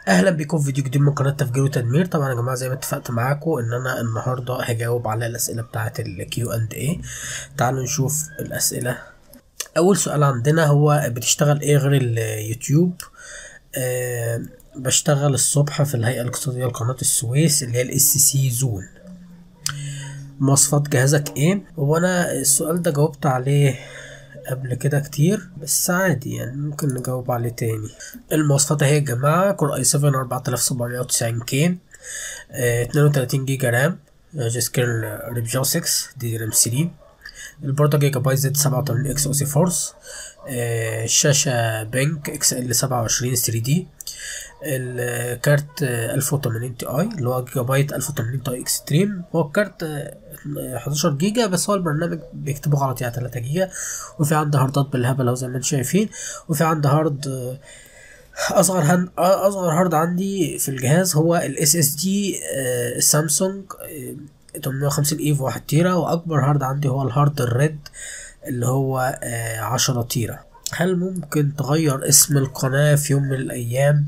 اهلا بيكم في فيديو جديد من قناه تفجير وتدمير طبعا يا جماعه زي ما اتفقت معاكم ان انا النهارده هجاوب على الاسئله بتاعه الكيو اند اي تعالوا نشوف الاسئله اول سؤال عندنا هو بتشتغل ايه غير اليوتيوب أه بشتغل الصبح في الهيئه الاقتصاديه لقناه السويس اللي هي الاس سي زون مواصفات جهازك ايه هو انا السؤال ده جاوبت عليه قبل كده كتير بس عادي يعني ممكن نجاوب عليه تاني المواصفات اهي يا جماعة كور اي 7 4790 كي اه 32 جيجا رام جي سكيل ريبجو 6 دي رام 3 البوردة جيجا بايت زد 87 اكس او سي فورس اه الشاشة بينك اكس ال 27 3 دي الكارت 1080 تي اي اللي هو جيجا بايت 1080 تي اي اكستريم هو الكارت 11 جيجا بس هو البرنامج بيكتبه غلط يعني 3 جيجا وفي عندي هاردات بالهبل اهو زي ما انتم شايفين وفي عندي هارد اصغر هن... اصغر هارد عندي في الجهاز هو الاس اس دي سامسونج 850 ايفو 1 تيرا واكبر هارد عندي هو الهارد الريد اللي هو 10 تيرا هل ممكن تغير اسم القناة في يوم من الأيام؟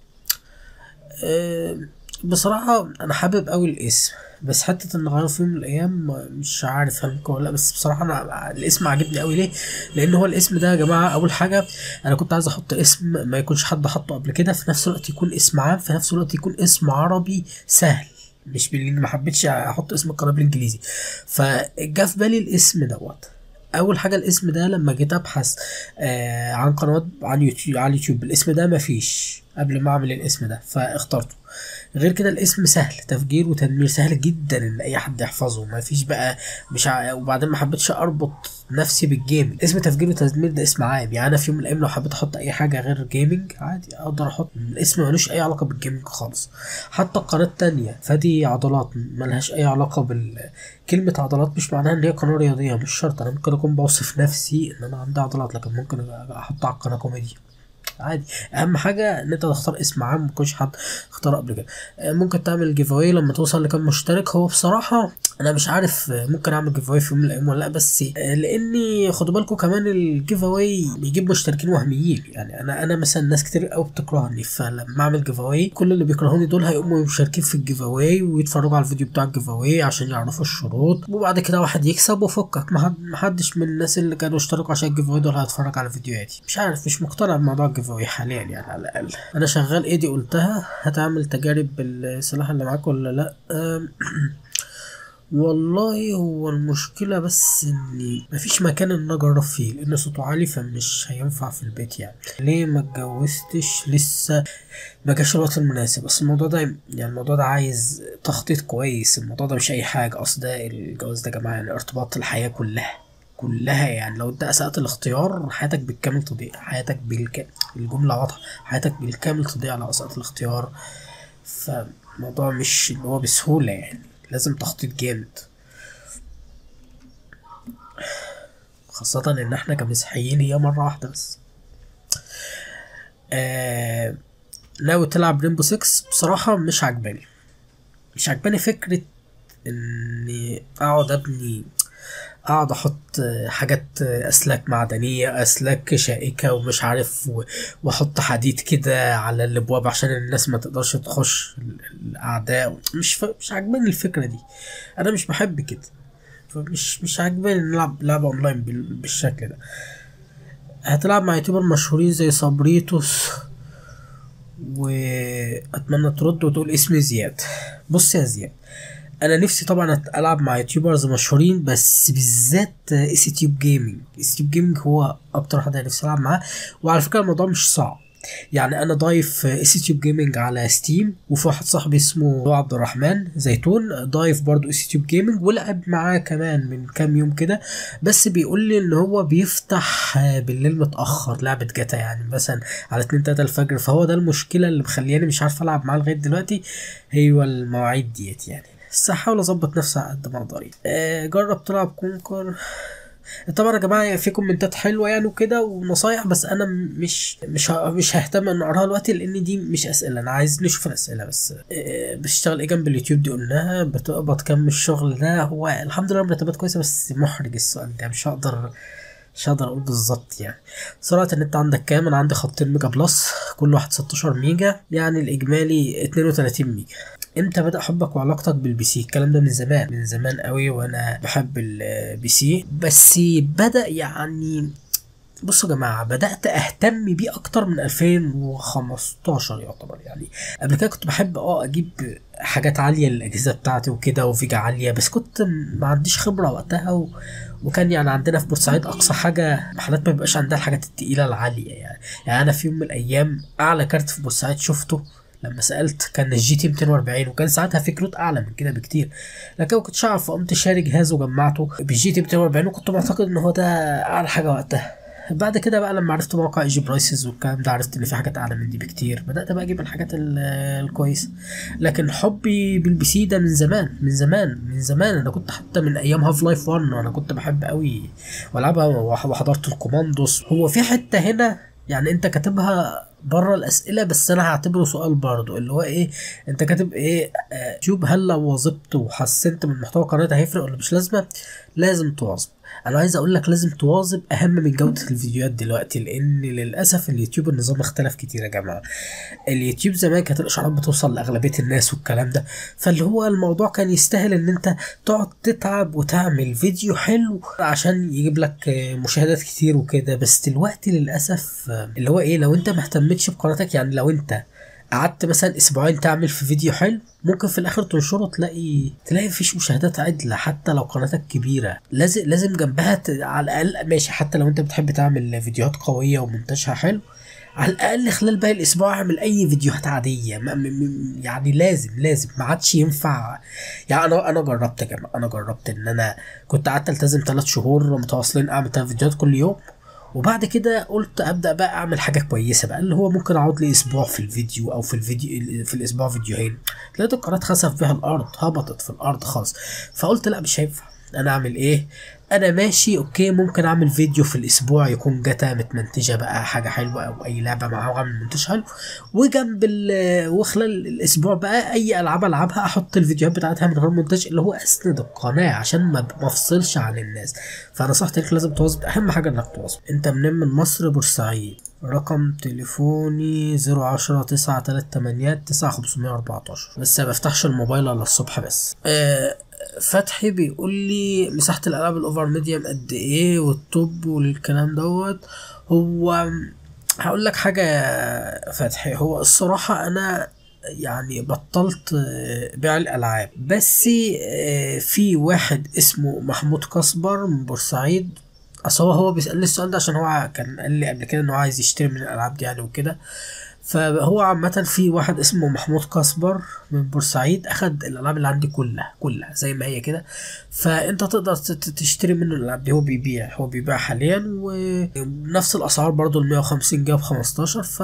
أه بصراحة أنا حابب أوي الاسم بس حتة إن أغيره في يوم من الأيام مش عارف هل ممكن ولا لأ بس بصراحة أنا الاسم عاجبني أوي ليه؟ لأن هو الاسم ده يا جماعة أول حاجة أنا كنت عايز أحط اسم ما يكونش حد حطه قبل كده في نفس الوقت يكون اسم عام في نفس الوقت يكون اسم عربي سهل مش بالانجليزي ما حبيتش احط اسم القناه بالانجليزي فجا في بالي الاسم دوت اول حاجه الاسم ده لما جيت ابحث آه عن قنوات على اليوتيوب على اليوتيوب الاسم ده مفيش قبل ما اعمل الاسم ده فاخترته غير كده الاسم سهل تفجير وتدمير سهل جدا ان اي حد يحفظه ما فيش بقى مش ع... وبعدين ما حبيتش اربط نفسي بالجيمنج اسم تفجير وتدمير ده اسم عام يعني انا في يوم من الايام لو حبيت احط اي حاجه غير جيمنج عادي اقدر احط الاسم ملوش اي علاقه بالجيمنج خالص حتى القناه التانية فدي عضلات ملهاش اي علاقه بال كلمة عضلات مش معناها ان هي قناة رياضية مش شرط انا ممكن اكون بوصف نفسي ان انا عندي عضلات لكن ممكن احط على القناة كوميديا عادي اهم حاجه ان انت تختار اسم عام ما يكونش حد اختاره قبل كده ممكن تعمل جيف اواي لما توصل لكام مشترك هو بصراحه انا مش عارف ممكن اعمل جيف اواي في يوم من الايام ولا لا بس لاني خدوا بالكم كمان الجيف اواي بيجيب مشتركين وهميين يعني انا انا مثلا ناس كتير قوي بتكرهني فلما اعمل جيف اواي كل اللي بيكرهوني دول هيقوموا مشاركين في الجيف اواي ويتفرجوا على الفيديو بتاع الجيف اواي عشان يعرفوا الشروط وبعد كده واحد يكسب وفكك ما حدش من الناس اللي كانوا اشتركوا عشان الجيف اواي دول هيتفرج على فيديوهاتي مش عارف مش مقتنع بموضوع الجيف اواي حاليا يعني على الاقل انا شغال ايه دي قلتها هتعمل تجارب بالسلاح اللي معاك ولا لا والله هو المشكلة بس اني مفيش مكان ان اجرب فيه لان صوته عالي فمش هينفع في البيت يعني ليه ما اتجوزتش لسه ما جاش الوقت المناسب بس الموضوع ده يعني الموضوع ده عايز تخطيط كويس الموضوع ده مش اي حاجة اصل ده الجواز ده يا جماعة يعني ارتباط الحياة كلها كلها يعني لو انت اسأت الاختيار حياتك بالكامل تضيع حياتك بالكامل الجملة واضحة حياتك بالكامل تضيع لو اسأت الاختيار فالموضوع مش اللي هو بسهولة يعني لازم تخطيط جامد خاصة ان احنا كمسيحيين هي مرة واحدة بس آه ناوي تلعب ريمبو 6 بصراحة مش عجباني مش عجباني فكرة اني اقعد ابني اقعد احط حاجات اسلاك معدنيه اسلاك شائكه ومش عارف واحط حديد كده على الابواب عشان الناس ما تقدرش تخش الاعداء مش ف... مش عاجباني الفكره دي انا مش بحب كده فمش مش عاجباني نلعب لعبه اونلاين بالشكل ده هتلعب مع يوتيوبر مشهورين زي صبريتوس واتمنى ترد وتقول اسمي زياد بص يا زياد انا نفسي طبعا العب مع يوتيوبرز مشهورين بس بالذات اس تيوب جيمنج اس تيوب جيمنج هو اكتر حد نفسي العب معاه وعلى فكره الموضوع مش صعب يعني انا ضايف اس تيوب جيمنج على ستيم وفي واحد صاحبي اسمه عبد الرحمن زيتون ضايف برضو اس تيوب جيمنج ولعب معاه كمان من كام يوم كده بس بيقول لي ان هو بيفتح بالليل متاخر لعبه جاتا يعني مثلا على 2 3 الفجر فهو ده المشكله اللي مخلياني مش عارف العب معاه لغايه دلوقتي هي المواعيد ديت يعني بس هحاول اظبط نفسي على قد ما اقدر آه جرب تلعب كونكر طبعا يا جماعه في كومنتات حلوه يعني وكده ونصايح بس انا مش مش مش ههتم ان اقراها دلوقتي لان دي مش اسئله انا عايز نشوف الاسئله بس آه بتشتغل ايه جنب اليوتيوب دي قلناها بتقبض كام الشغل ده هو الحمد لله مرتبات كويسه بس محرج السؤال ده مش هقدر مش هقدر اقول بالظبط يعني سرعة النت عندك كام انا عندي خطين ميجا بلس كل واحد 16 ميجا يعني الاجمالي 32 ميجا امتى بدأ حبك وعلاقتك بالبي سي الكلام ده من زمان من زمان قوي وانا بحب البي سي بس بدأ يعني بصوا يا جماعة بدأت أهتم بيه أكتر من 2015 يعتبر يعني قبل كده كنت بحب اه أجيب حاجات عالية للأجهزة بتاعتي وكده وفيجا عالية بس كنت ما عنديش خبرة وقتها و... وكان يعني عندنا في بورسعيد أقصى حاجة محلات ما بيبقاش عندها الحاجات التقيلة العالية يعني يعني أنا في يوم من الأيام أعلى كارت في بورسعيد شفته لما سالت كان الجي تي 240 وكان ساعتها في كروت اعلى من كده بكتير لكن ما كنتش اعرف فقمت شاري جهاز وجمعته بالجي تي 240 وكنت معتقد ان هو ده اعلى حاجه وقتها بعد كده بقى لما عرفت موقع ايجي برايسز والكلام ده عرفت ان في حاجات اعلى من دي بكتير بدات بقى اجيب الحاجات الكويسه لكن حبي بالبي سي ده من زمان من زمان من زمان انا كنت حتى من ايام هاف لايف 1 وانا كنت بحب قوي والعبها وحضرت الكوماندوس هو في حته هنا يعني انت كاتبها بره الاسئله بس انا هعتبره سؤال برضو اللي هو ايه انت كاتب ايه آه تيوب هل لو واظبت وحسنت من محتوى قناتي هيفرق ولا مش لازمه لازم تواظب انا عايز اقول لك لازم تواظب اهم من جوده الفيديوهات دلوقتي لان للاسف اليوتيوب النظام اختلف كتير يا جماعه اليوتيوب زمان كانت الاشعارات بتوصل لاغلبيه الناس والكلام ده فاللي هو الموضوع كان يستاهل ان انت تقعد تتعب وتعمل فيديو حلو عشان يجيب لك مشاهدات كتير وكده بس دلوقتي للاسف اللي هو ايه لو انت ما اهتمتش بقناتك يعني لو انت قعدت مثلا اسبوعين تعمل في فيديو حلو ممكن في الاخر تنشره تلاقي تلاقي مفيش مشاهدات عدله حتى لو قناتك كبيره لازم لازم جنبها ت... على الاقل ماشي حتى لو انت بتحب تعمل فيديوهات قويه ومونتاجها حلو على الاقل خلال باقي الاسبوع اعمل اي فيديوهات عاديه ما م... م... يعني لازم لازم ما عادش ينفع يعني انا انا جربت يا جماعه انا جربت ان انا كنت قعدت التزم ثلاث شهور متواصلين اعمل ثلاث فيديوهات كل يوم وبعد كده قلت ابدا بقى اعمل حاجه كويسه بقى اللي هو ممكن اقعد لي اسبوع في الفيديو او في الفيديو في الاسبوع فيديوهين لقيت القناه خسف بيها الارض هبطت في الارض خالص فقلت لا مش هينفع انا اعمل ايه انا ماشي اوكي ممكن اعمل فيديو في الاسبوع يكون جاتا متمنتجه بقى حاجه حلوه او اي لعبه معاه واعمل مونتاج حلو وجنب وخلال الاسبوع بقى اي العاب العبها احط الفيديوهات بتاعتها من غير مونتاج اللي هو اسند القناه عشان ما افصلش عن الناس فنصيحتي لك لازم تواظب اهم حاجه انك تواظب انت منين من مصر بورسعيد رقم تليفوني زيرو عشرة تسعة تلات تمانيات تسعة خمسمية أربعتاشر بس ما بفتحش الموبايل إلا الصبح بس أه فتحي بيقول لي مساحة الألعاب الأوفر ميديم قد إيه والتوب والكلام دوت هو هقول لك حاجة يا فتحي هو الصراحة أنا يعني بطلت بيع الألعاب بس في واحد اسمه محمود كسبر من بورسعيد اصل هو هو بيسألني السؤال ده عشان هو كان قال لي قبل كده انه عايز يشتري من الالعاب دي يعني وكده فهو عامة في واحد اسمه محمود كاسبر من بورسعيد اخد الالعاب اللي عندي كلها كلها زي ما هي كده فانت تقدر تشتري منه الالعاب دي هو بيبيع هو بيبيع حاليا ونفس الاسعار برضو ال 150 جنيه ب 15 ف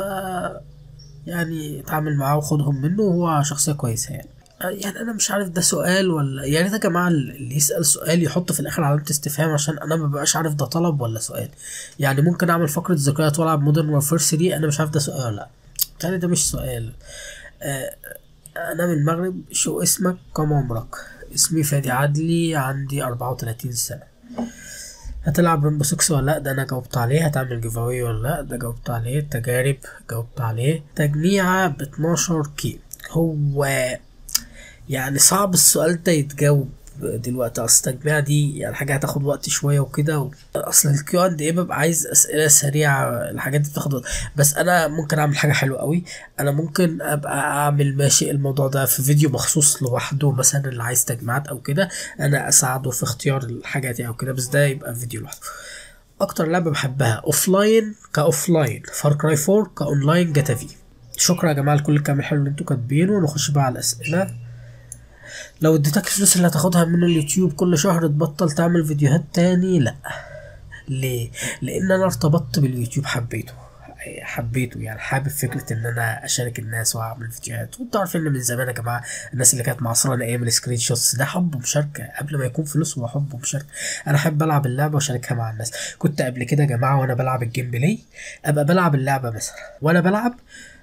يعني اتعامل معاه وخدهم منه وهو شخصية كويسة يعني يعني انا مش عارف ده سؤال ولا يعني ده يا جماعه اللي يسال سؤال يحط في الاخر علامه استفهام عشان انا ما ببقاش عارف ده طلب ولا سؤال يعني ممكن اعمل فقره ذكريات والعب مودرن وورفير 3 انا مش عارف ده سؤال ولا لا يعني ده مش سؤال آه انا من المغرب شو اسمك كم عمرك اسمي فادي عدلي عندي 34 سنه هتلعب رامبو 6 ولا لا ده انا جاوبت عليه هتعمل جيف اواي ولا لا ده جاوبت عليه تجارب جاوبت عليه تجميعة ب 12 كي هو يعني صعب السؤال ده يتجاوب دلوقتي اصل التجميع دي يعني حاجه هتاخد وقت شويه وكده و... اصل الكيو اند ايه ببقى عايز اسئله سريعه الحاجات دي بتاخد وقت بس انا ممكن اعمل حاجه حلوه قوي انا ممكن ابقى اعمل ماشي الموضوع ده في فيديو مخصوص لوحده مثلا اللي عايز تجميعات او كده انا اساعده في اختيار الحاجات دي او كده بس ده يبقى فيديو لوحده اكتر لعبه بحبها اوفلاين كاوفلاين فار كراي 4 كاونلاين جاتا في شكرا يا جماعه لكل الكلام الحلو اللي انتوا كاتبينه ونخش بقى على الاسئله لو اديتك الفلوس اللي هتاخدها من اليوتيوب كل شهر تبطل تعمل فيديوهات تاني لا ليه لان انا ارتبطت باليوتيوب حبيته حبيته يعني حابب فكره ان انا اشارك الناس واعمل فيديوهات وانتوا عارفين ان من زمان يا جماعه الناس اللي كانت معاصرنا ايام السكرين شوتس ده حب ومشاركه قبل ما يكون فلوس هو حب ومشاركه انا احب العب اللعبه واشاركها مع الناس كنت قبل كده يا جماعه وانا بلعب الجيم بلاي ابقى بلعب اللعبه مثلا وانا بلعب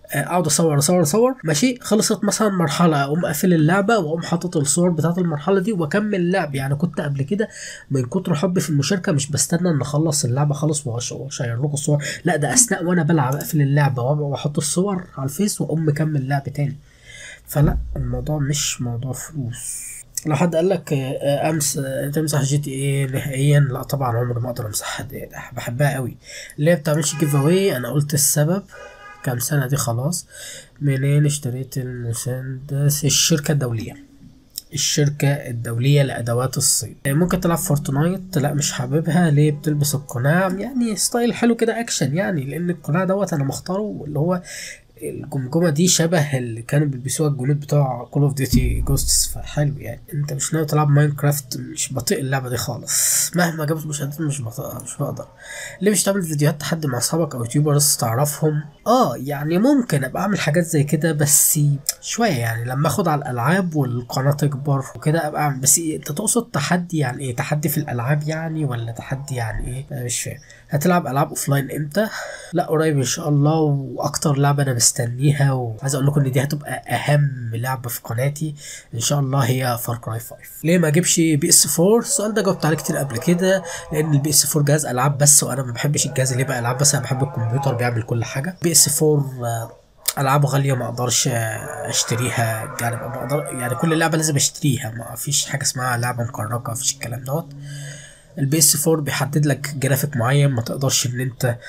آه، اقعد اصور اصور اصور ماشي خلصت مثلا مرحله اقوم قافل اللعبه واقوم حاطط الصور بتاعت المرحله دي واكمل لعب يعني كنت قبل كده من كتر حبي في المشاركه مش بستنى ان اخلص اللعبه خالص وأش- واشير لكم الصور لا ده اثناء وانا بلعب اقفل اللعبه وأبقى- واحط الصور على الفيس واقوم مكمل لعب تاني فلا الموضوع مش موضوع فلوس لو حد قال لك آه، آه، امس آه، تمسح جي تي ايه نهائيا لا طبعا عمري ما اقدر امسحها دي ده بحبها قوي اللي هي بتعملش جيف اواي انا قلت السبب كام سنه دي خلاص منين اشتريت المسدس الشركه الدوليه الشركة الدولية لأدوات الصيد ممكن تلعب فورتنايت لا مش حاببها ليه بتلبس القناع يعني ستايل حلو كده أكشن يعني لأن القناع دوت أنا مختاره اللي هو الجمجمة دي شبه اللي كانوا بيلبسوها الجنود بتوع كول اوف ديوتي جوستس فحلو يعني انت مش ناوي تلعب ماينكرافت مش بطيء اللعبة دي خالص مهما جابت مشاهدات مش بطيئة مش بقدر ليه مش تعمل فيديوهات تحدي مع اصحابك او يوتيوبرز تعرفهم اه يعني ممكن ابقى اعمل حاجات زي كده بس شوية يعني لما اخد على الالعاب والقناة تكبر وكده ابقى اعمل بس انت تقصد تحدي يعني ايه تحدي في الالعاب يعني ولا تحدي يعني ايه انا مش فاهم هتلعب العاب اوفلاين امتى لا قريب ان شاء الله واكتر لعبه انا مستنيها وعايز اقول لكم ان دي هتبقى اهم لعبه في قناتي ان شاء الله هي فار كراي 5 ليه ما اجيبش بي اس 4 السؤال ده جاوبت عليه كتير قبل كده لان البي اس 4 جهاز العاب بس وانا ما بحبش الجهاز اللي يبقى العاب بس انا بحب الكمبيوتر بيعمل كل حاجه بي اس 4 آه، العابه غاليه ما اقدرش آه، اشتريها يعني ما بقدر يعني كل لعبه لازم اشتريها ما فيش حاجه اسمها لعبه مكركه ما فيش الكلام دوت البي اس 4 بيحدد لك جرافيك معين ما تقدرش ان انت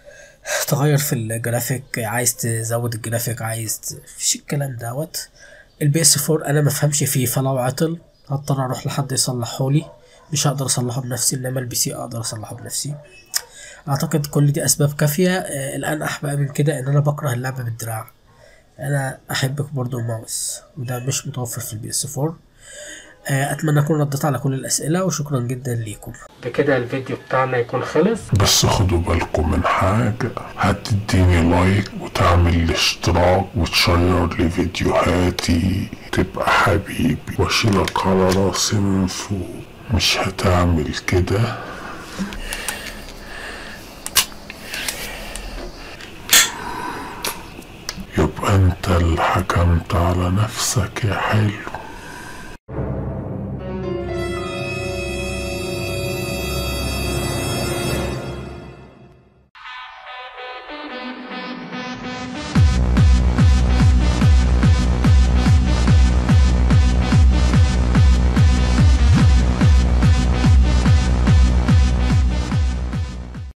تغير في الجرافيك عايز تزود الجرافيك عايز ت- مفيش الكلام دوت البي اس 4 انا ما فهمش فيه فلو عطل هضطر اروح لحد يصلحه لي مش هقدر اصلحه بنفسي انما البي سي اقدر اصلحه بنفسي اعتقد كل دي اسباب كافيه آه، الان احبق من كده ان انا بكره اللعبه بالدراع انا احب برضو الماوس وده مش متوفر في البي اس 4 آه، اتمنى اكون رديت على كل الاسئله وشكرا جدا ليكم بكده الفيديو بتاعنا يكون خلص بس خدوا بالكم من حاجة هتديني لايك وتعمل اشتراك وتشير لي فيديوهاتي تبقى حبيبي واشيلك على راسي من فوق مش هتعمل كده يبقى انت اللي حكمت على نفسك يا حلو